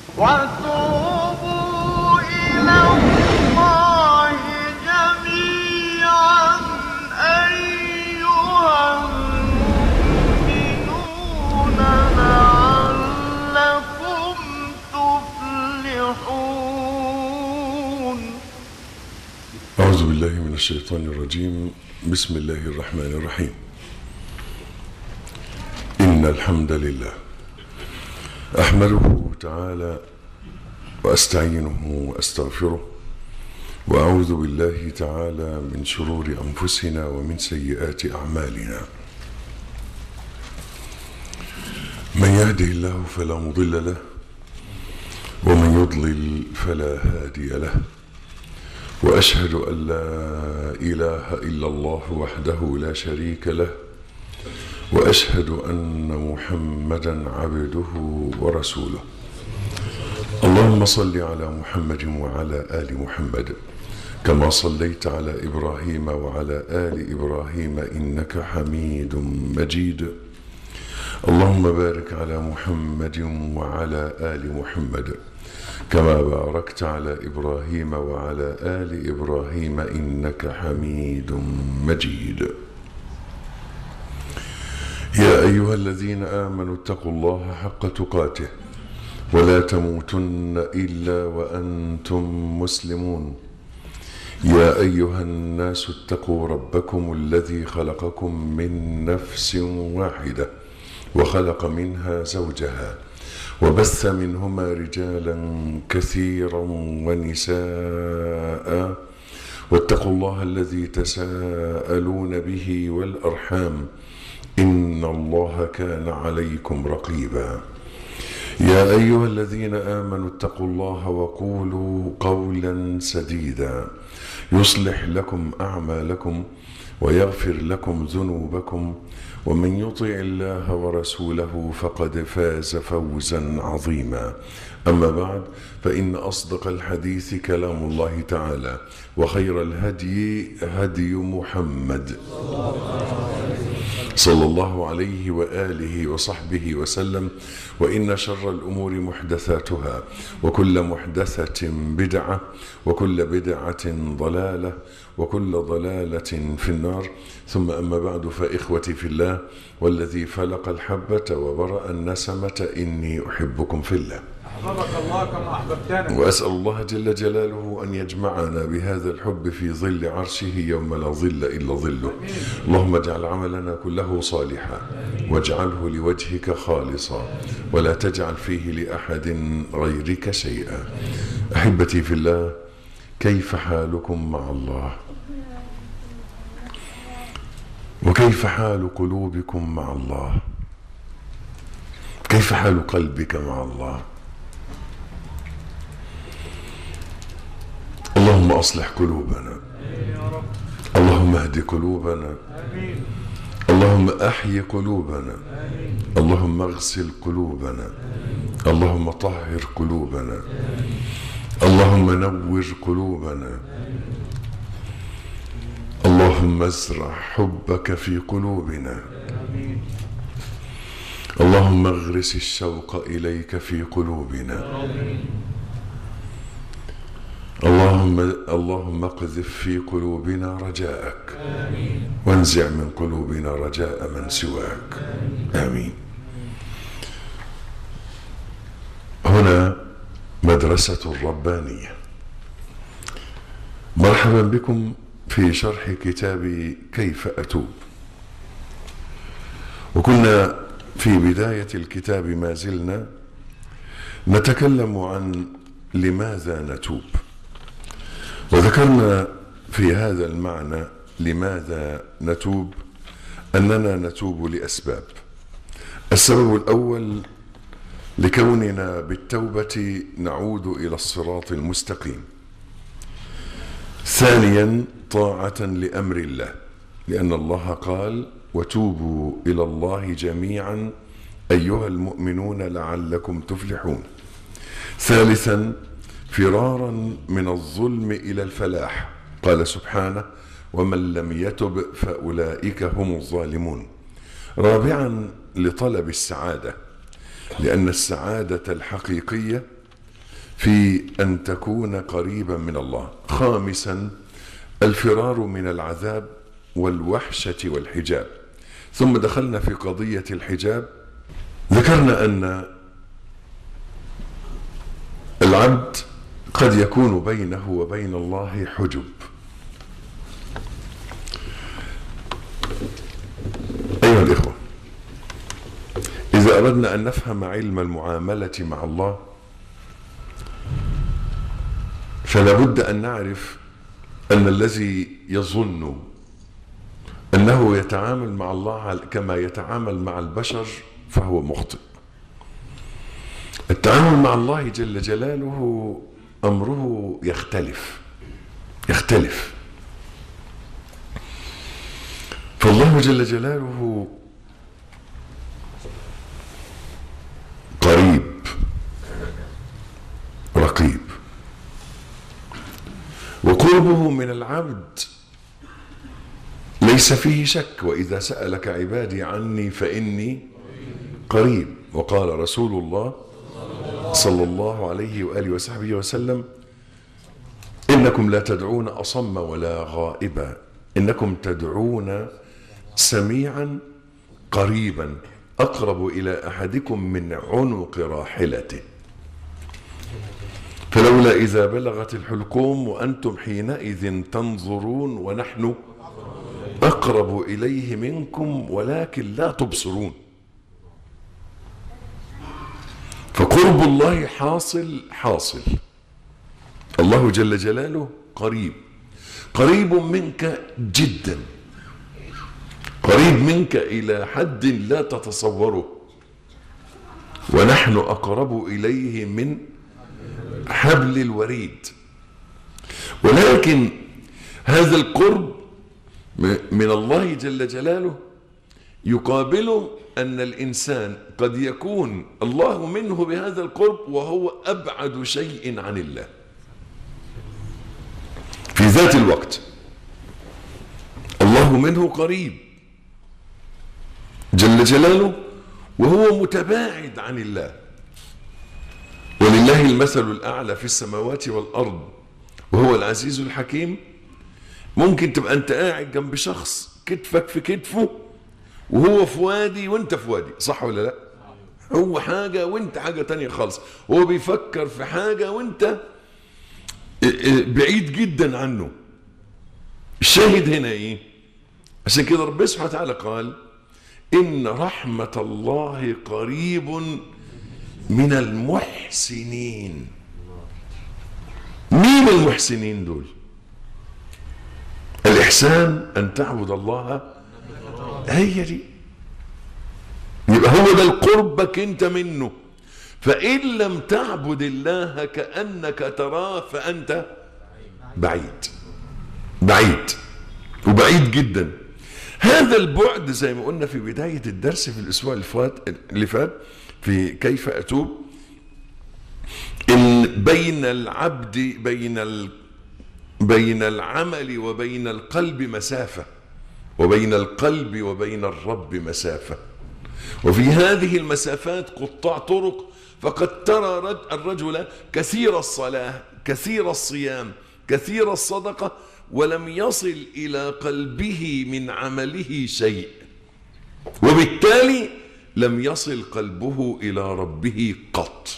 وتوبوا إلى الله جميعا أيها المؤمنون لعلكم تفلحون أعوذ بالله من الشيطان الرجيم بسم الله الرحمن الرحيم إن الحمد لله أحمده تعالى وأستعينه وأستغفره وأعوذ بالله تعالى من شرور أنفسنا ومن سيئات أعمالنا من يهده الله فلا مضل له ومن يضلل فلا هادي له واشهد ان لا اله الا الله وحده لا شريك له واشهد ان محمدا عبده ورسوله اللهم صل على محمد وعلى ال محمد كما صليت على ابراهيم وعلى ال ابراهيم انك حميد مجيد اللهم بارك على محمد وعلى ال محمد كما باركت على ابراهيم وعلى ال ابراهيم انك حميد مجيد يا ايها الذين امنوا اتقوا الله حق تقاته ولا تموتن الا وانتم مسلمون يا ايها الناس اتقوا ربكم الذي خلقكم من نفس واحده وخلق منها زوجها وبث منهما رجالا كثيرا ونساء واتقوا الله الذي تساءلون به والارحام ان الله كان عليكم رقيبا يا ايها الذين امنوا اتقوا الله وقولوا قولا سديدا يصلح لكم اعمالكم ويغفر لكم ذنوبكم ومن يطع الله ورسوله فقد فاز فوزا عظيما اما بعد فان اصدق الحديث كلام الله تعالى وخير الهدي هدي محمد صلى الله عليه واله وصحبه وسلم وان شر الامور محدثاتها وكل محدثه بدعه وكل بدعه ضلاله وكل ضلاله في النار ثم اما بعد فاخوتي في الله والذي فلق الحبه وبرا النسمه اني احبكم في الله أحببك الله كما أحببتنا واسال الله جل جلاله ان يجمعنا بهذا الحب في ظل عرشه يوم لا ظل الا ظله اللهم اجعل عملنا كله صالحا واجعله لوجهك خالصا ولا تجعل فيه لاحد غيرك شيئا احبتي في الله كيف حالكم مع الله وكيف حال قلوبكم مع الله كيف حال قلبك مع الله اللهم اصلح قلوبنا يا رب اللهم اهد قلوبنا آمين اللهم احي قلوبنا آمين اللهم اغسل قلوبنا اللهم طهر قلوبنا اللهم نور قلوبنا اللهم ازرع حبك في قلوبنا آمين اللهم اغرس الشوق اليك في قلوبنا آمين اللهم اللهم اقذف في قلوبنا رجاءك آمين وانزع من قلوبنا رجاء من سواك امين هنا مدرسه الربانيه مرحبا بكم في شرح كتاب كيف اتوب وكنا في بدايه الكتاب ما زلنا نتكلم عن لماذا نتوب وذكرنا في هذا المعنى لماذا نتوب اننا نتوب لاسباب السبب الاول لكوننا بالتوبه نعود الى الصراط المستقيم ثانيا طاعه لامر الله لان الله قال وتوبوا الى الله جميعا ايها المؤمنون لعلكم تفلحون ثالثا فرارا من الظلم الى الفلاح قال سبحانه ومن لم يتب فاولئك هم الظالمون رابعا لطلب السعاده لان السعاده الحقيقيه في أن تكون قريبا من الله خامسا الفرار من العذاب والوحشة والحجاب ثم دخلنا في قضية الحجاب ذكرنا أن العبد قد يكون بينه وبين الله حجب أيها الإخوة إذا أردنا أن نفهم علم المعاملة مع الله فلا بد أن نعرف أن الذي يظن أنه يتعامل مع الله كما يتعامل مع البشر فهو مخطئ التعامل مع الله جل جلاله أمره يختلف يختلف فالله جل جلاله قريب رقيب وقربه من العبد ليس فيه شك واذا سالك عبادي عني فاني قريب وقال رسول الله صلى الله عليه واله وصحبه وسلم انكم لا تدعون اصم ولا غائبا انكم تدعون سميعا قريبا اقرب الى احدكم من عنق راحلته فلولا اذا بلغت الحلقوم وانتم حينئذ تنظرون ونحن اقرب اليه منكم ولكن لا تبصرون فقرب الله حاصل حاصل الله جل جلاله قريب قريب منك جدا قريب منك الى حد لا تتصوره ونحن اقرب اليه من حبل الوريد ولكن هذا القرب من الله جل جلاله يقابله ان الانسان قد يكون الله منه بهذا القرب وهو ابعد شيء عن الله في ذات الوقت الله منه قريب جل جلاله وهو متباعد عن الله ولله المثل الاعلى في السماوات والارض وهو العزيز الحكيم ممكن تبقى انت قاعد جنب شخص كتفك في كتفه وهو في وادي وانت في وادي صح ولا لا هو حاجة وانت حاجة تانية خالص هو بيفكر في حاجة وانت بعيد جدا عنه الشاهد هنا ايه عشان كده ربنا سبحانه وتعالى قال ان رحمة الله قريب من المحسنين مين المحسنين دول الإحسان أن تعبد الله هي دي يبقى هو ده القربك أنت منه فإن لم تعبد الله كأنك تراه فأنت بعيد بعيد وبعيد جدا هذا البعد زي ما قلنا في بداية الدرس في الأسبوع اللي فات اللي فات في كيف أتوب إن بين العبد بين ال بين العمل وبين القلب مسافة وبين القلب وبين الرب مسافة وفي هذه المسافات قطاع طرق فقد ترى الرجل كثير الصلاة كثير الصيام كثير الصدقة ولم يصل إلى قلبه من عمله شيء وبالتالي لم يصل قلبه إلى ربه قط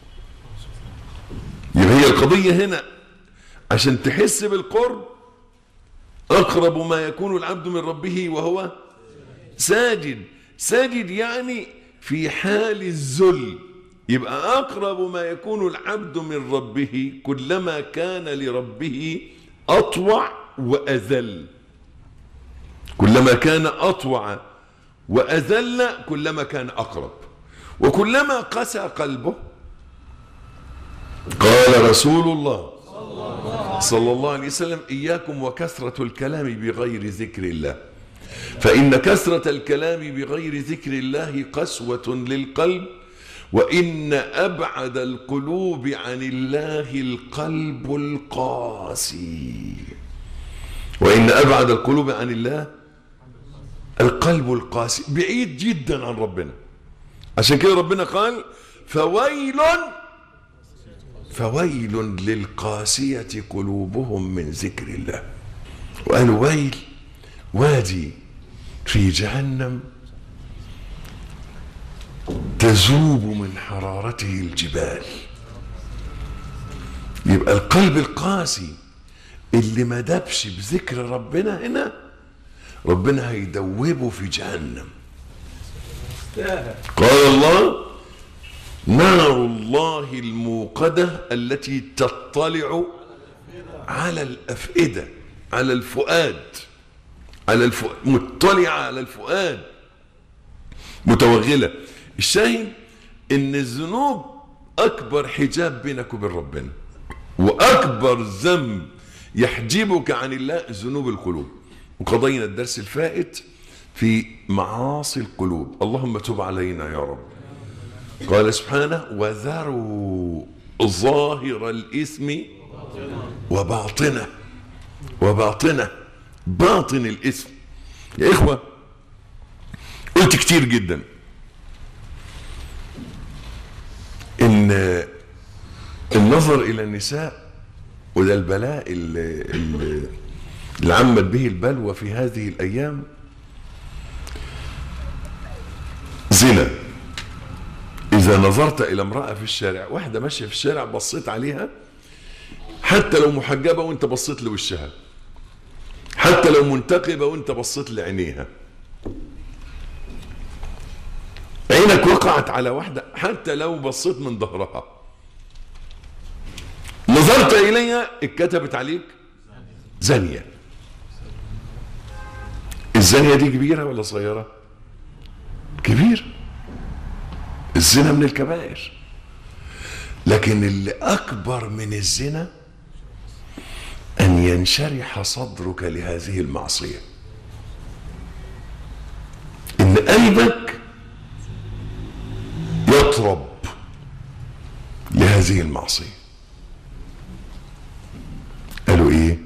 يبقى هي القضية هنا عشان تحس بالقرب أقرب ما يكون العبد من ربه وهو ساجد ساجد يعني في حال الذل يبقى أقرب ما يكون العبد من ربه كلما كان لربه أطوع وأذل كلما كان أطوع وأذل كلما كان أقرب وكلما قسى قلبه قال رسول الله صلى الله عليه وسلم إياكم وكثرة الكلام بغير ذكر الله فإن كثرة الكلام بغير ذكر الله قسوة للقلب وإن أبعد القلوب عن الله القلب القاسي وإن أبعد القلوب عن الله القلب القاسي بعيد جدا عن ربنا عشان كده ربنا قال فويل فويل للقاسية قلوبهم من ذكر الله وقال ويل وادي في جهنم تذوب من حرارته الجبال يبقى القلب القاسي اللي ما دبش بذكر ربنا هنا ربنا هيدوبه في جهنم قال الله نار الله الموقدة التي تطلع على الأفئدة على الفؤاد على الفؤاد مطلعة على الفؤاد متوغلة الشاهد ان الذنوب اكبر حجاب بينك وبين ربنا واكبر ذنب يحجبك عن الله ذنوب القلوب وقضينا الدرس الفائت في معاصي القلوب اللهم تب علينا يا رب قال سبحانه وذروا ظاهر الاثم وباطنه وباطنه باطن الاثم يا اخوه قلت كتير جدا ان النظر الى النساء وده البلاء اللي, اللي اللي عمت به البلوى في هذه الايام زنا اذا نظرت الى امراه في الشارع واحده ماشيه في الشارع بصيت عليها حتى لو محجبه وانت بصيت لوشها حتى لو منتقبه وانت بصيت لعينيها عينك وقعت على واحده حتى لو بصيت من ظهرها نظرت اليها اتكتبت عليك زانيه الزانيه دي كبيره ولا صغيره كبيره الزنا من الكبائر لكن اللي اكبر من الزنا ان ينشرح صدرك لهذه المعصيه ان قلبك يطرب لهذه المعصيه قالوا ايه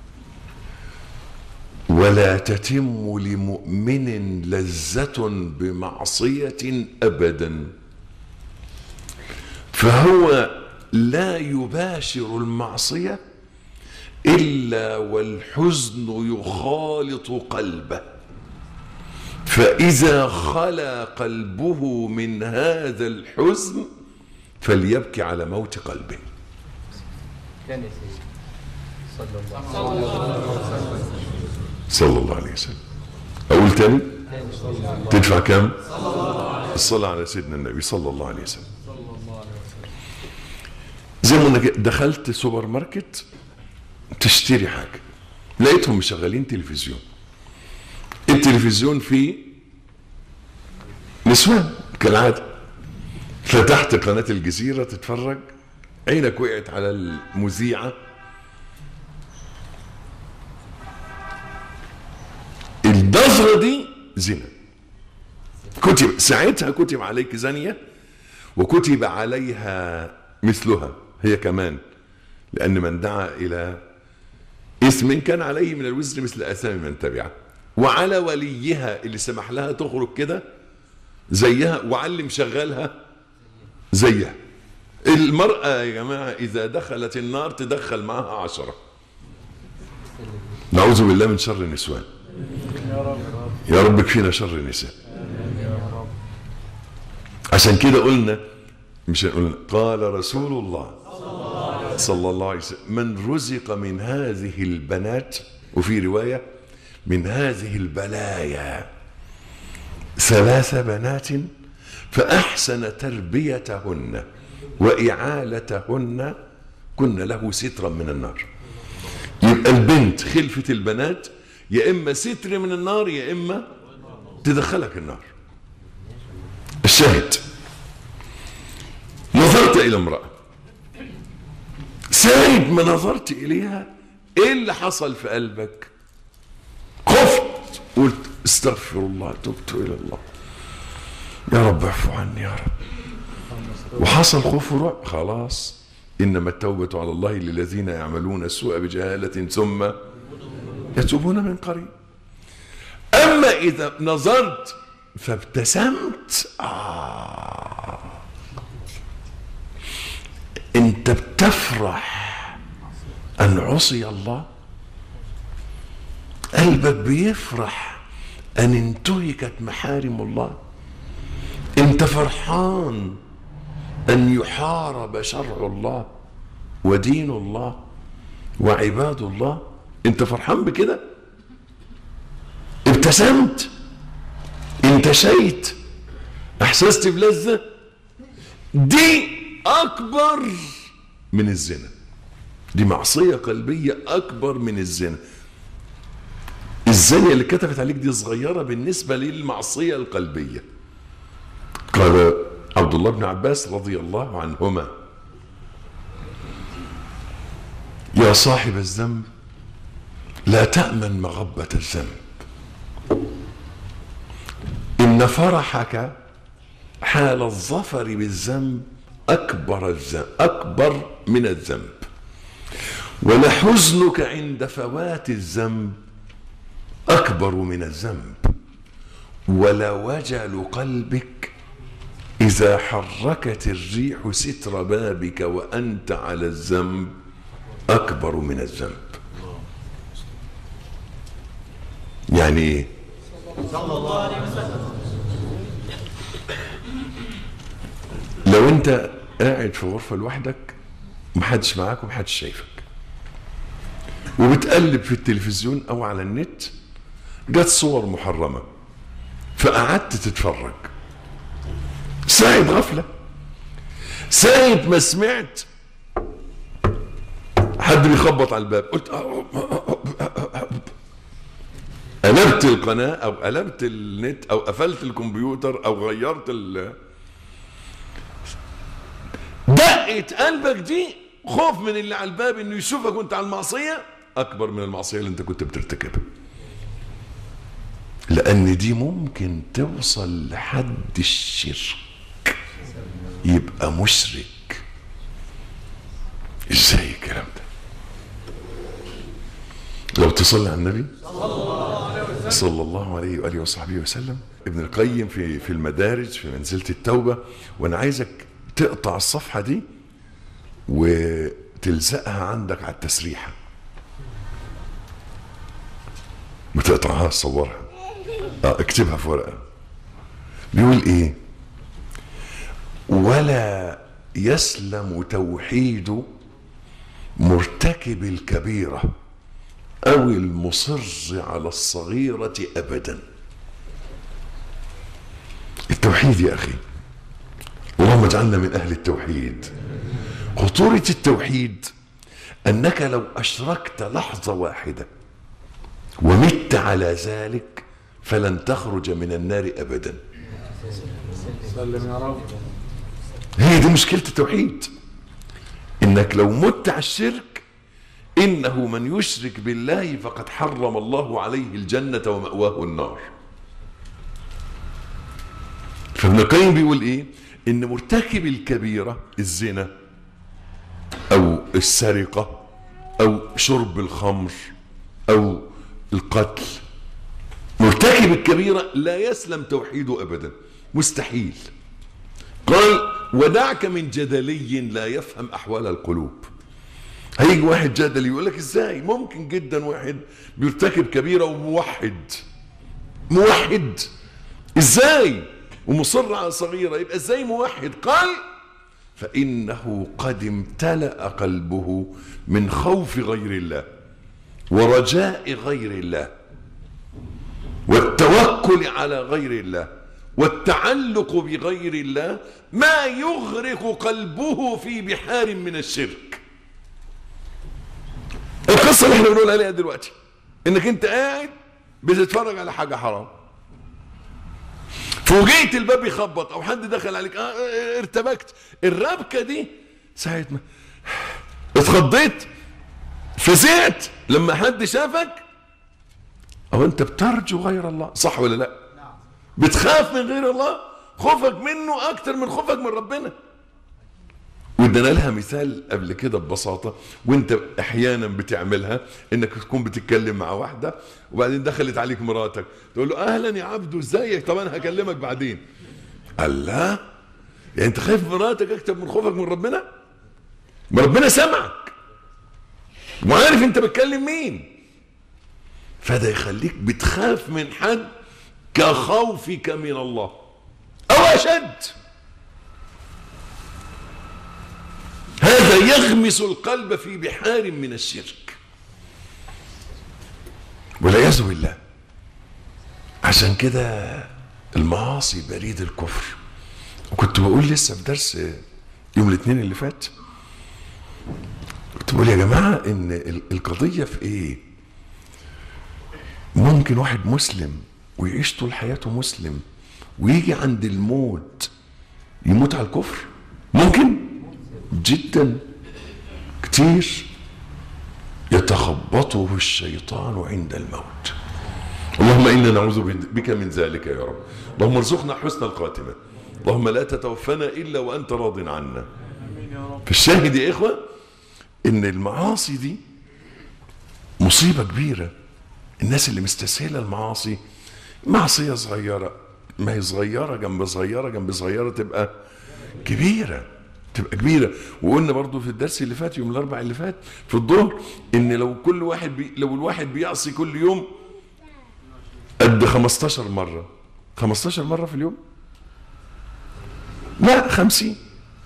ولا تتم لمؤمن لذة بمعصية أبدا فهو لا يباشر المعصية إلا والحزن يخالط قلبه فإذا خلا قلبه من هذا الحزن فليبكي على موت قلبه كان يا سيدي صلى الله عليه وسلم صلى الله عليه وسلم أقول تاني تدفع كم الصلاة على سيدنا النبي صلى الله عليه وسلم زي ما قلنا كده، دخلت سوبر ماركت تشتري حاجة لقيتهم مشغلين تلفزيون التلفزيون فيه نسوان كالعادة فتحت قناة الجزيرة تتفرج عينك وقعت على المذيعة النظرة دي زنا كتب ساعتها كتب عليك زانية وكتب عليها مثلها هي كمان لأن من دعا إلى اسم كان عليه من الوزر مثل آثام من تبعه وعلى وليها اللي سمح لها تخرج كده زيها وعلي مشغلها زيها المرأة يا جماعة إذا دخلت النار تدخل معها عشرة نعوذ بالله من شر النسوان يا رب اكفينا شر النساء عشان كده قلنا مش قلنا قال رسول الله صلى الله عليه وسلم من رزق من هذه البنات وفي رواية من هذه البلايا ثلاث بنات فأحسن تربيتهن وإعالتهن كن له سترا من النار يبقى البنت خلفة البنات يا إما ستر من النار يا إما تدخلك النار الشاهد نظرت إلى امرأة ساعد ما نظرت إليها إيه اللي حصل في قلبك خفت قلت استغفر الله تبت إلى الله يا رب اعفو عني يا رب وحصل خوف ورعب خلاص إنما التوبة على الله للذين يعملون السوء بجهالة ثم يتوبون من قريب أما إذا نظرت فابتسمت آه انت بتفرح ان عصي الله قلبك بيفرح ان انتهكت محارم الله انت فرحان ان يحارب شرع الله ودين الله وعباد الله انت فرحان بكده ابتسمت انتشيت احسست بلذه دي اكبر من الزنا دي معصيه قلبيه اكبر من الزنا الزانيه اللي كتبت عليك دي صغيره بالنسبه للمعصيه القلبيه قال عبد الله بن عباس رضي الله عنهما يا صاحب الذنب لا تأمن مغبة الذنب إن فرحك حال الظفر بالذنب أكبر الذنب أكبر من الذنب ولحزنك عند فوات الذنب أكبر من الذنب ولوجل قلبك إذا حركت الريح ستر بابك وأنت على الذنب أكبر من الذنب يعني إيه؟ لو أنت قاعد في غرفة لوحدك محدش معاك ومحدش شايفك وبتقلب في التلفزيون أو على النت جت صور محرمة فقعدت تتفرج ساعة غفلة ساعة ما سمعت حد بيخبط على الباب قلت قلبت القناة أو قلبت النت أو قفلت الكمبيوتر أو غيرت ال دقة قلبك دي خوف من اللي على الباب انه يشوفك وانت على المعصية أكبر من المعصية اللي انت كنت بترتكبها لأن دي ممكن توصل لحد الشرك يبقى مشرك ازاي الكلام ده لو تصلي على النبي صلى الله عليه واله وصحبه وسلم ابن القيم في في المدارج في منزله التوبه وانا عايزك تقطع الصفحه دي وتلزقها عندك على التسريحه ما تقطعهاش صورها اه اكتبها في ورقه بيقول ايه ولا يسلم توحيد مرتكب الكبيره او المصر على الصغيره ابدا التوحيد يا اخي اللهم اجعلنا من اهل التوحيد خطوره التوحيد انك لو اشركت لحظه واحده ومت على ذلك فلن تخرج من النار ابدا سلم يا رب هي دي مشكله التوحيد انك لو مت على الشرك انه من يشرك بالله فقد حرم الله عليه الجنه وماواه النار فابن القيم بيقول ايه ان مرتكب الكبيره الزنا او السرقه او شرب الخمر او القتل مرتكب الكبيره لا يسلم توحيده ابدا مستحيل قال ودعك من جدلي لا يفهم احوال القلوب هيجي واحد جدلي يقول لك ازاي ممكن جدا واحد بيرتكب كبيره وموحد موحد ازاي ومصر على صغيره يبقى ازاي موحد قال فانه قد امتلا قلبه من خوف غير الله ورجاء غير الله والتوكل على غير الله والتعلق بغير الله ما يغرق قلبه في بحار من الشرك القصة اللي احنا بنقول عليها دلوقتي انك انت قاعد بتتفرج على حاجة حرام فوجئت الباب يخبط او حد دخل عليك اه اه، ارتبكت الربكة دي ساعة ما اتخضيت فزعت لما حد شافك او انت بترجو غير الله صح ولا لا بتخاف من غير الله خوفك منه اكتر من خوفك من ربنا وادينا لها مثال قبل كده ببساطه وانت احيانا بتعملها انك تكون بتتكلم مع واحده وبعدين دخلت عليك مراتك تقول له اهلا يا عبدو ازيك طب انا هكلمك بعدين قال لا يعني انت خايف من مراتك اكتر من خوفك من ربنا ما ربنا سمعك وعارف انت بتكلم مين فده يخليك بتخاف من حد كخوفك من الله او اشد هذا يغمس القلب في بحار من الشرك والعياذ بالله عشان كده المعاصي بريد الكفر وكنت بقول لسه في درس يوم الاثنين اللي فات كنت بقول يا جماعه ان ال- القضيه في ايه ممكن واحد مسلم ويعيش طول حياته مسلم ويجي عند الموت يموت على الكفر ممكن جدا كتير يتخبطه الشيطان عند الموت اللهم انا نعوذ بك من ذلك يا رب اللهم ارزقنا حسن الخاتمه اللهم لا تتوفنا الا وانت راض عنا فالشاهد يا اخوه ان المعاصي دي مصيبه كبيره الناس اللي مستسهله المعاصي معصيه صغيره ما هي صغيره جنب صغيره جنب صغيره تبقى كبيره تبقى كبيره وقلنا برضو في الدرس اللي فات يوم الاربع اللي فات في الظهر ان لو كل واحد بي لو الواحد بيعصي كل يوم قد 15 مره 15 مره في اليوم لا 50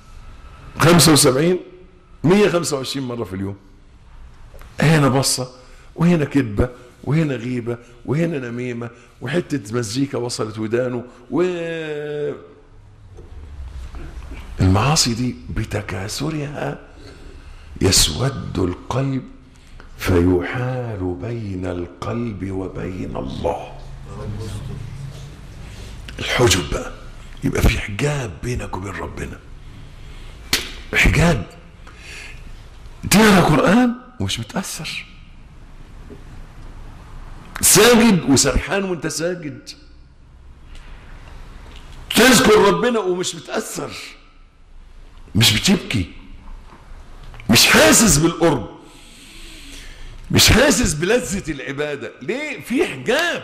75 125 مره في اليوم هنا بصه وهنا كذبه وهنا غيبه وهنا نميمه وحته مزيكا وصلت ودانه و المعاصي دي بتكاثرها يسود القلب فيحال بين القلب وبين الله الحجب بقى يبقى في حجاب بينك وبين ربنا حجاب تقرا قران ومش متاثر ساجد وسرحان وانت ساجد تذكر ربنا ومش متاثر مش بتبكي مش حاسس بالقرب مش حاسس بلذة العبادة ليه في حجاب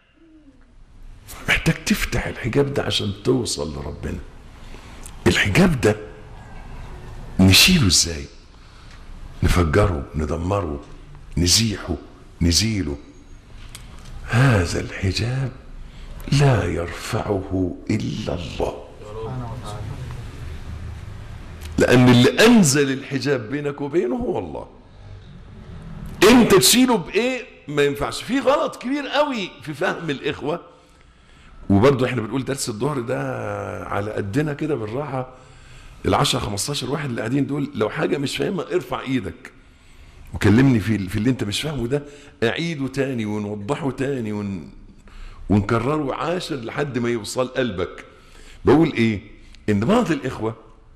محتاج تفتح الحجاب ده عشان توصل لربنا الحجاب ده نشيله ازاي نفجره ندمره نزيحه نزيله هذا الحجاب لا يرفعه الا الله لان اللي انزل الحجاب بينك وبينه هو الله انت تشيله بايه ما ينفعش في غلط كبير قوي في فهم الاخوه وبرضه احنا بنقول درس الظهر ده على قدنا كده بالراحه ال 10 15 واحد اللي قاعدين دول لو حاجه مش فاهمها ارفع ايدك وكلمني في في اللي انت مش فاهمه ده اعيده تاني ونوضحه تاني ون ونكرره عاشر لحد ما يوصل قلبك بقول ايه ان بعض الاخوه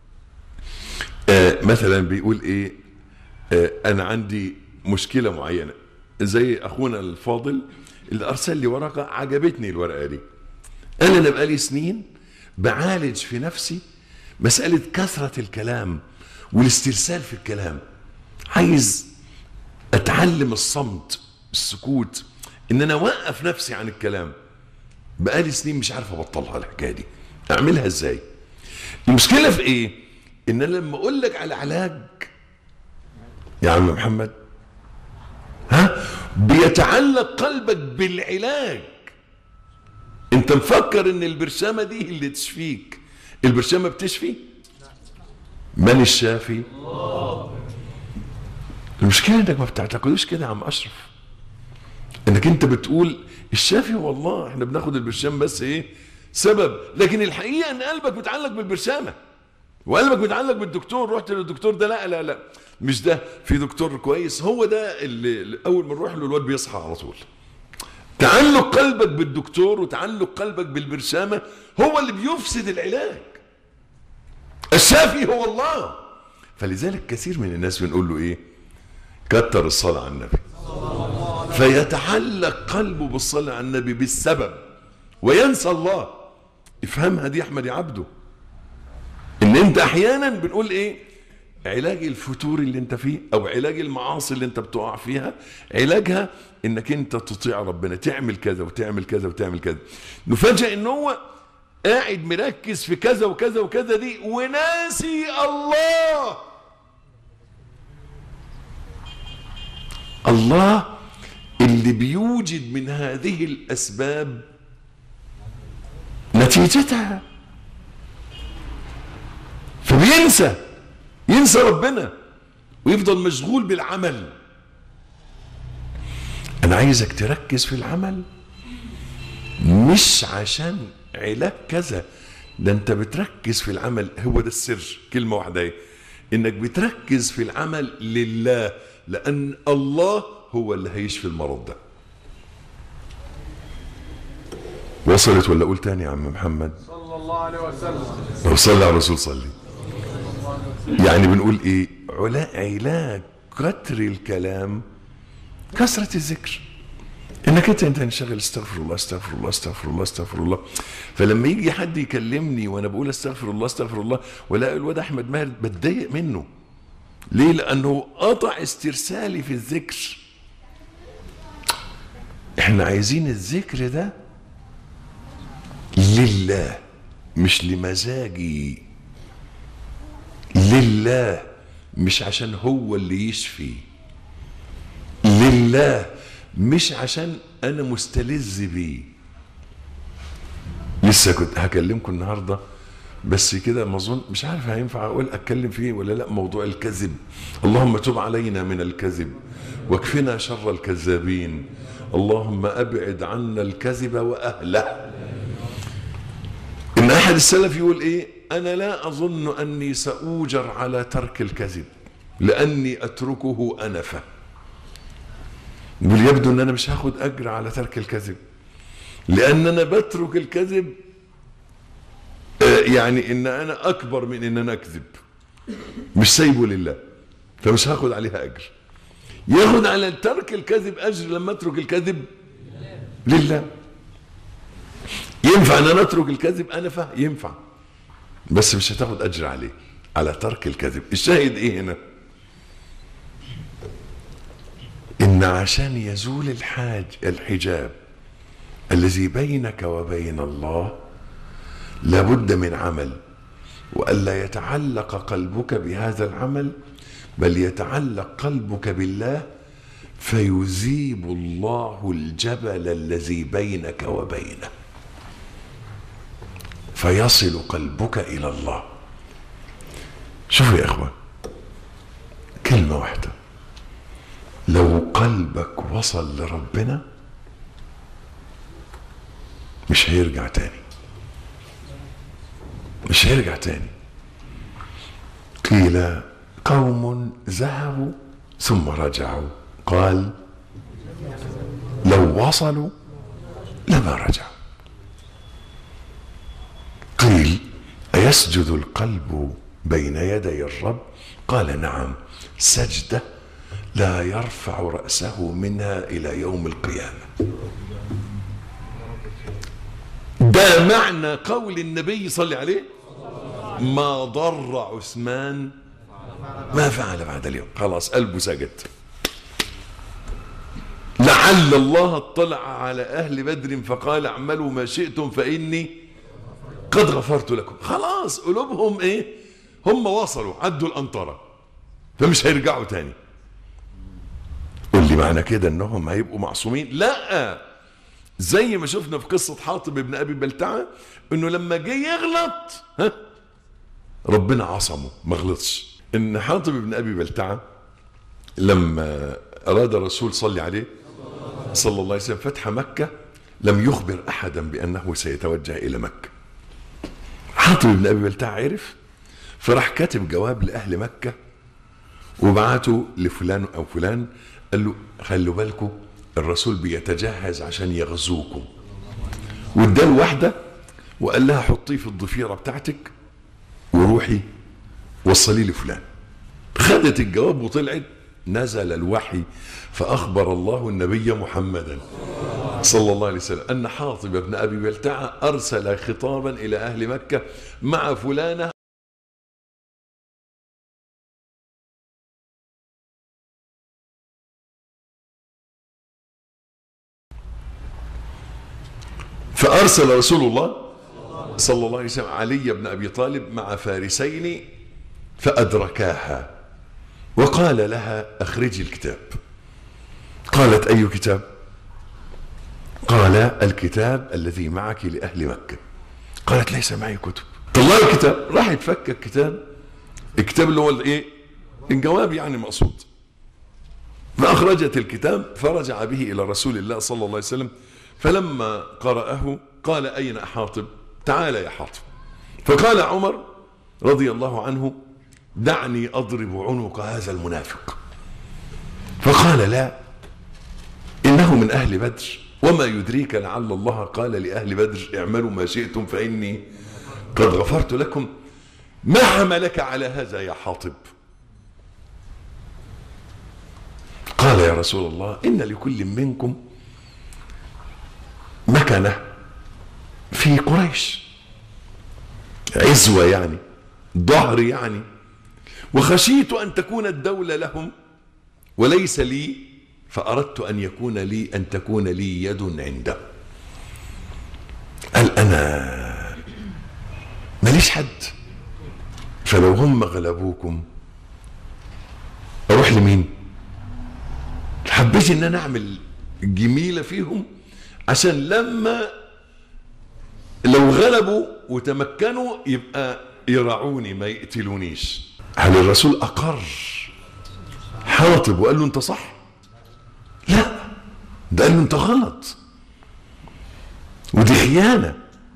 آه مثلا بيقول ايه آه انا عندي مشكله معينه زي اخونا الفاضل اللي ارسل لي ورقه عجبتني الورقه دي انا انا بقالي سنين بعالج في نفسي مساله كثره الكلام والاسترسال في الكلام عايز اتعلم الصمت السكوت ان انا اوقف نفسي عن الكلام بقالي سنين مش عارف ابطلها الحكايه دي اعملها ازاي المشكله في ايه ان انا لما اقول لك على علاج يا عم محمد ها بيتعلق قلبك بالعلاج انت مفكر ان البرشامه دي اللي تشفيك البرشامه بتشفي من الشافي المشكله انك ما بتعتقدوش كده يا عم اشرف انك انت بتقول الشافي والله احنا بناخد البرشام بس ايه سبب لكن الحقيقه ان قلبك متعلق بالبرشامه وقلبك متعلق بالدكتور رحت للدكتور ده لا لا لا مش ده في دكتور كويس هو ده اللي اول ما نروح له الواد بيصحى على طول تعلق قلبك بالدكتور وتعلق قلبك بالبرشامه هو اللي بيفسد العلاج الشافي هو الله فلذلك كثير من الناس بنقول له ايه كتر الصلاه على النبي فيتعلق قلبه بالصلاه على النبي بالسبب وينسى الله افهمها دي يا احمد يا عبده ان انت احيانا بنقول ايه علاج الفتور اللي انت فيه او علاج المعاصي اللي انت بتقع فيها علاجها انك انت تطيع ربنا تعمل كذا وتعمل كذا وتعمل كذا نفاجئ ان هو قاعد مركز في كذا وكذا وكذا دي وناسي الله الله اللي بيوجد من هذه الاسباب نتيجتها فبينسى ينسى ربنا ويفضل مشغول بالعمل انا عايزك تركز في العمل مش عشان علاج كذا ده انت بتركز في العمل هو ده السر كلمة واحدة ايه انك بتركز في العمل لله لان الله هو اللي هيشفي المرض ده وصلت ولا اقول تاني يا عم محمد صلى الله عليه وسلم لو صلى على الرسول صلي يعني بنقول ايه علا- علاج كتر الكلام كثرة الذكر انك انت انت انشغل استغفر الله استغفر الله استغفر الله استغفر الله فلما يجي حد يكلمني وانا بقول استغفر الله استغفر الله ولا الواد احمد ماهر بتضايق منه ليه لانه قطع استرسالي في الذكر احنا عايزين الذكر ده لله مش لمزاجي لله مش عشان هو اللي يشفي لله مش عشان انا مستلذ بيه لسه كنت هكلمكم النهارده بس كده ما اظن مش عارف هينفع اقول اتكلم فيه ولا لا موضوع الكذب اللهم تب علينا من الكذب واكفنا شر الكذابين اللهم ابعد عنا الكذب واهله ان احد السلف يقول ايه انا لا اظن اني ساوجر على ترك الكذب لاني اتركه انفه يقول يبدو ان انا مش هاخد اجر على ترك الكذب لان انا بترك الكذب آه، يعني ان انا اكبر من ان انا اكذب مش سايبه لله فمش هاخد عليها اجر ياخد على ترك الكذب اجر لما اترك الكذب لله ينفع ان انا اترك الكذب انا فاهم ينفع بس مش هتاخد اجر عليه على ترك الكذب الشاهد ايه هنا ان عشان يزول الحاج الحجاب الذي بينك وبين الله لابد من عمل والا يتعلق قلبك بهذا العمل بل يتعلق قلبك بالله فيذيب الله الجبل الذي بينك وبينه فيصل قلبك الى الله شوفوا يا اخوان كلمه واحده لو قلبك وصل لربنا مش هيرجع تاني مش هيرجع تاني قيل قوم ذهبوا ثم رجعوا قال لو وصلوا لما رجعوا قيل أيسجد القلب بين يدي الرب قال نعم سجدة لا يرفع رأسه منها إلى يوم القيامة ده معنى قول النبي صلى عليه ما ضر عثمان ما فعل بعد اليوم خلاص قلبه سجد لعل الله اطلع على أهل بدر فقال اعملوا ما شئتم فإني قد غفرت لكم خلاص قلوبهم ايه هم وصلوا عدوا الأنطرة فمش هيرجعوا تاني قول لي معنى كده انهم هيبقوا معصومين لا زي ما شفنا في قصة حاطب ابن أبي بلتعة انه لما جه يغلط ها ربنا عصمه ما غلطش ان حاطب ابن أبي بلتعة لما أراد الرسول صلى عليه صلى الله عليه وسلم فتح مكة لم يخبر أحدا بأنه سيتوجه إلى مكة حاطب بن أبي بلتعة عرف فراح كاتب جواب لأهل مكة وبعته لفلان أو فلان قال له خلوا بالكم الرسول بيتجهز عشان يغزوكم واداله واحدة وقال لها حطيه في الضفيرة بتاعتك وروحي وصلي لفلان خدت الجواب وطلعت نزل الوحي فأخبر الله النبي محمدا صلى الله عليه وسلم أن حاطب بن أبي بلتعة أرسل خطابا إلى أهل مكة مع فلانة فأرسل رسول الله صلى الله عليه وسلم علي بن أبي طالب مع فارسين فأدركاها وقال لها أخرجي الكتاب قالت أي كتاب قال الكتاب الذي معك لأهل مكة قالت ليس معي كتب طلع الكتاب راح يتفك الكتاب الكتاب اللي هو الايه الجواب يعني مقصود فأخرجت الكتاب فرجع به إلى رسول الله صلى الله عليه وسلم فلما قرأه قال أين حاطب تعال يا حاطب فقال عمر رضي الله عنه دعني أضرب عنق هذا المنافق فقال لا إنه من أهل بدر وما يدريك لعل الله قال لأهل بدر اعملوا ما شئتم فإني قد غفرت لكم ما حملك على هذا يا حاطب قال يا رسول الله إن لكل منكم مكنة في قريش عزوة يعني ظهر يعني وخشيت أن تكون الدولة لهم وليس لي فأردت أن يكون لي أن تكون لي يد عنده قال أنا ماليش حد فلو هم غلبوكم أروح لمين حبيت ان انا اعمل جميلة فيهم عشان لما لو غلبوا وتمكنوا يبقى يرعوني ما يقتلونيش هل الرسول اقر حاطب وقال له انت صح لا ده قال له انت غلط ودي خيانة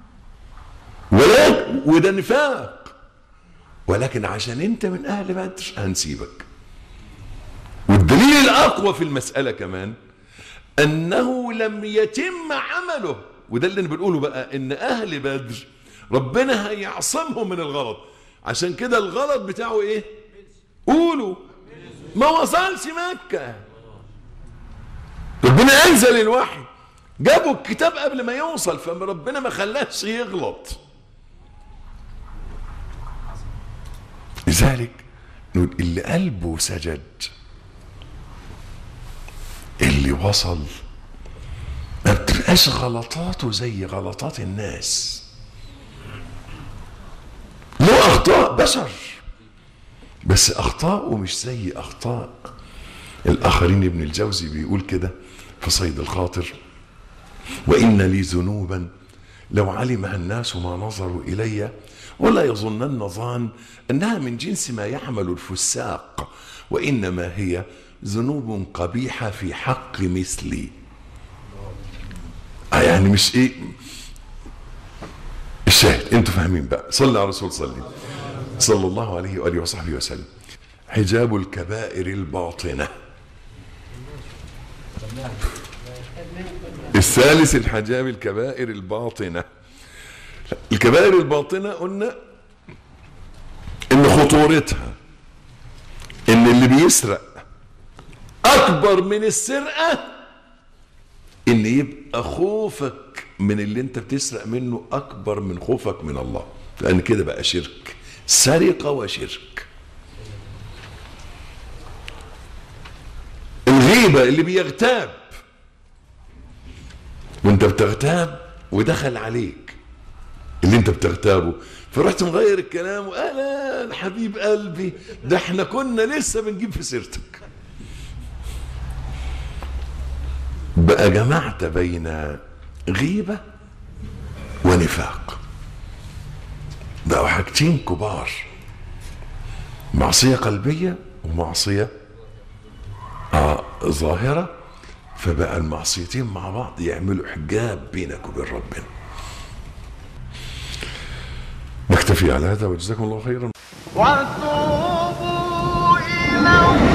ولا وده نفاق ولكن عشان انت من اهل بدر هنسيبك والدليل الاقوى في المساله كمان انه لم يتم عمله وده اللي بنقوله بقى ان اهل بدر ربنا هيعصمهم من الغلط عشان كده الغلط بتاعه ايه قولوا ما وصلش مكه ربنا انزل الوحي جابوا الكتاب قبل ما يوصل فربنا ما خلاش يغلط لذلك نقول اللي قلبه سجد اللي وصل ما بتبقاش غلطاته زي غلطات الناس له اخطاء بشر بس اخطاؤه مش زي اخطاء الاخرين ابن الجوزي بيقول كده في صيد الخاطر وان لي ذنوبا لو علمها الناس ما نظروا الي ولا يظنن ظان انها من جنس ما يعمل الفساق وانما هي ذنوب قبيحة في حق مثلي آه يعني مش ايه الشاهد انتوا فاهمين بقى صلى على الرسول صلي صلى الله عليه وآله وصحبه وسلم حجاب الكبائر الباطنة الثالث الحجاب الكبائر الباطنة الكبائر الباطنة قلنا ان خطورتها ان اللي بيسرق اكبر من السرقه ان يبقى خوفك من اللي انت بتسرق منه اكبر من خوفك من الله لان كده بقى شرك سرقه وشرك الغيبه اللي بيغتاب وانت بتغتاب ودخل عليك اللي انت بتغتابه فرحت مغير الكلام واهلا حبيب قلبي ده احنا كنا لسه بنجيب في سيرتك بقى جمعت بين غيبة ونفاق بقوا حاجتين كبار معصية قلبية ومعصية آه ظاهرة فبقى المعصيتين مع بعض يعملوا حجاب بينك وبين ربنا نكتفي على هذا وجزاكم الله خيرا وتوبوا إلى